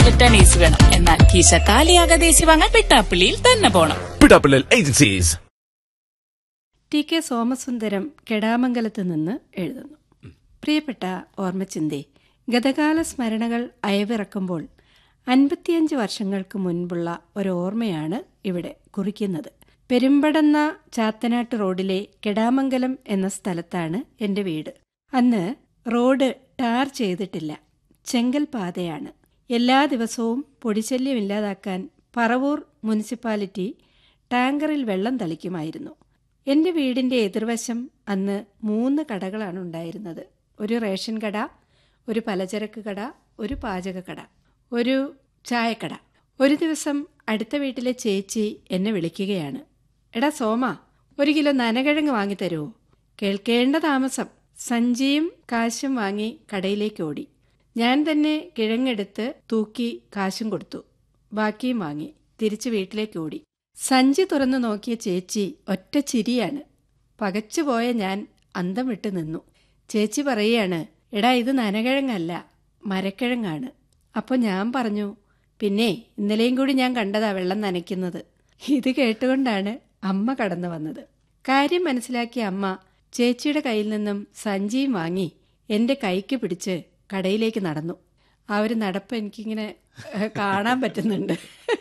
അകറ്റാൻ ഏസി വേണം എന്നാൽ കീശ കാലിയാകാതെ ഏസി വാങ്ങാൻ വെട്ടാപ്പള്ളിയിൽ തന്നെ പോണം Pidappillal agencies T K Somasundaram കെടാമംഗലത്ത് നിന്ന് എഴുതുന്നു പ്രിയപ്പെട്ട ഓർമ്മച്ചിന്തേ ഗതകാല സ്മരണകൾ അയവിറക്കുമ്പോൾ അൻപത്തിയഞ്ച് വർഷങ്ങൾക്ക് മുൻപുള്ള ഒരോർമ്മയാണ് ഇവിടെ കുറിക്കുന്നത് പെരുമ്പടന്ന ചാത്തനാട്ട് റോഡിലെ കെടാമംഗലം എന്ന സ്ഥലത്താണ് എൻ്റെ വീട് അന്ന് റോഡ് ടാർ ചെയ്തിട്ടില്ല ചെങ്കൽ പാതയാണ് എല്ലാ ദിവസവും പൊടിശല്യം ഇല്ലാതാക്കാൻ പറവൂർ മുനിസിപ്പാലിറ്റി ടാങ്കറിൽ വെള്ളം തളിക്കുമായിരുന്നു എൻ്റെ വീടിൻ്റെ എതിർവശം അന്ന് മൂന്ന് കടകളാണ് ഉണ്ടായിരുന്നത് ഒരു റേഷൻ കട ഒരു പലചരക്ക് കട ഒരു പാചക കട ഒരു ചായക്കട ഒരു ദിവസം അടുത്ത വീട്ടിലെ ചേച്ചി എന്നെ വിളിക്കുകയാണ് എടാ സോമ ഒരു കിലോ നനകിഴങ്ങ് വാങ്ങിത്തരുമോ കേൾക്കേണ്ട താമസം സഞ്ചിയും കാശും വാങ്ങി കടയിലേക്ക് ഓടി ഞാൻ തന്നെ കിഴങ്ങെടുത്ത് തൂക്കി കാശും കൊടുത്തു ബാക്കിയും വാങ്ങി തിരിച്ച് വീട്ടിലേക്ക് ഓടി സഞ്ചി തുറന്നു നോക്കിയ ചേച്ചി ഒറ്റ ചിരിയാണ് പകച്ചുപോയ ഞാൻ അന്തം വിട്ട് നിന്നു ചേച്ചി പറയുകയാണ് എടാ ഇത് നനകിഴങ്ങല്ല മരക്കിഴങ്ങാണ് അപ്പോൾ ഞാൻ പറഞ്ഞു പിന്നെ ഇന്നലെയും കൂടി ഞാൻ കണ്ടതാ വെള്ളം നനയ്ക്കുന്നത് ഇത് കേട്ടുകൊണ്ടാണ് അമ്മ കടന്നു വന്നത് കാര്യം മനസ്സിലാക്കിയ അമ്മ ചേച്ചിയുടെ കയ്യിൽ നിന്നും സഞ്ചിയും വാങ്ങി എൻ്റെ കൈക്ക് പിടിച്ച് കടയിലേക്ക് നടന്നു ആ ഒരു നടപ്പ് എനിക്കിങ്ങനെ ഏഹ്, കാണാൻ പറ്റുന്നുണ്ട്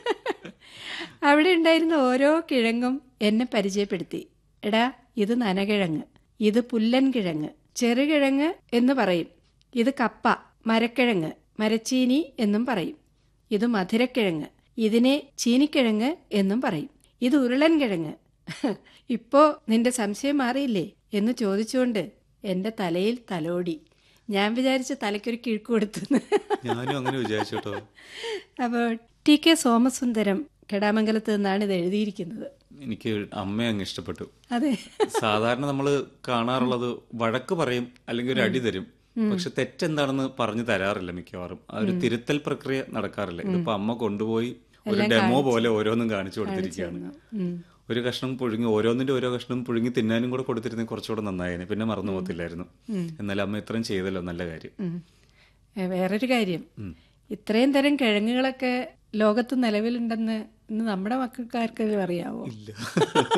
അവിടെ ഉണ്ടായിരുന്ന ഓരോ കിഴങ്ങും എന്നെ പരിചയപ്പെടുത്തി എടാ ഇത് നനകിഴങ്ങ് ഇത് പുല്ലൻ കിഴങ്ങ് ചെറുകിഴങ്ങ് എന്ന് പറയും ഇത് കപ്പ മരക്കിഴങ്ങ് മരച്ചീനി എന്നും പറയും ഇത് മധുരക്കിഴങ്ങ് ഇതിനെ ചീനിക്കിഴങ്ങ് എന്നും പറയും ഇത് ഉരുളൻ കിഴങ്ങ് ഇപ്പോ നിന്റെ സംശയം മാറിയില്ലേ എന്ന് ചോദിച്ചുകൊണ്ട് എന്റെ തലയിൽ തലോടി ഞാൻ വിചാരിച്ച് തലയ്ക്കൊരു കിഴുക്ക് കൊടുത്തു ഞാനും അങ്ങനെ വിചാരിച്ചു കേട്ടോ അപ്പോൾ ടി കെ സോമസുന്ദരം കെടാമംഗലത്ത് നിന്നാണ് ഇത് എഴുതിയിരിക്കുന്നത് എനിക്ക് അമ്മയെ അങ്ങ് ഇഷ്ടപ്പെട്ടു അതെ സാധാരണ നമ്മൾ കാണാറുള്ളത് വഴക്ക് പറയും അല്ലെങ്കിൽ ഒരു അടി തരും പക്ഷെ തെറ്റെന്താണെന്ന് പറഞ്ഞു തരാറില്ല മിക്കവാറും ആ ഒരു തിരുത്തൽ പ്രക്രിയ നടക്കാറില്ല ഇതിപ്പോ അമ്മ കൊണ്ടുപോയി ഒരു ഡെമോ പോലെ ഓരോന്നും കാണിച്ചു കൊടുത്തിരിക്കുകയാണ് ഒരു കഷ്ണം പുഴുങ്ങി ഓരോന്നിന്റെ ഓരോ കഷ്ണം പുഴുങ്ങി തിന്നാനും കൂടെ കൊടുത്തിരുന്നെങ്കിൽ കുറച്ചുകൂടെ നന്നായേനെ പിന്നെ മറന്നു പോകത്തില്ലായിരുന്നു എന്നാലും അമ്മ ഇത്രയും ചെയ്തല്ലോ നല്ല കാര്യം ഉം. ഏ, വേറൊരു കാര്യം ഇത്രയും തരം കിഴങ്ങുകളൊക്കെ ലോകത്ത് നിലവിലുണ്ടെന്ന് ഇന്ന് നമ്മുടെ മക്കൾക്കാർക്കെങ്കിലും അറിയാവോ ഇല്ല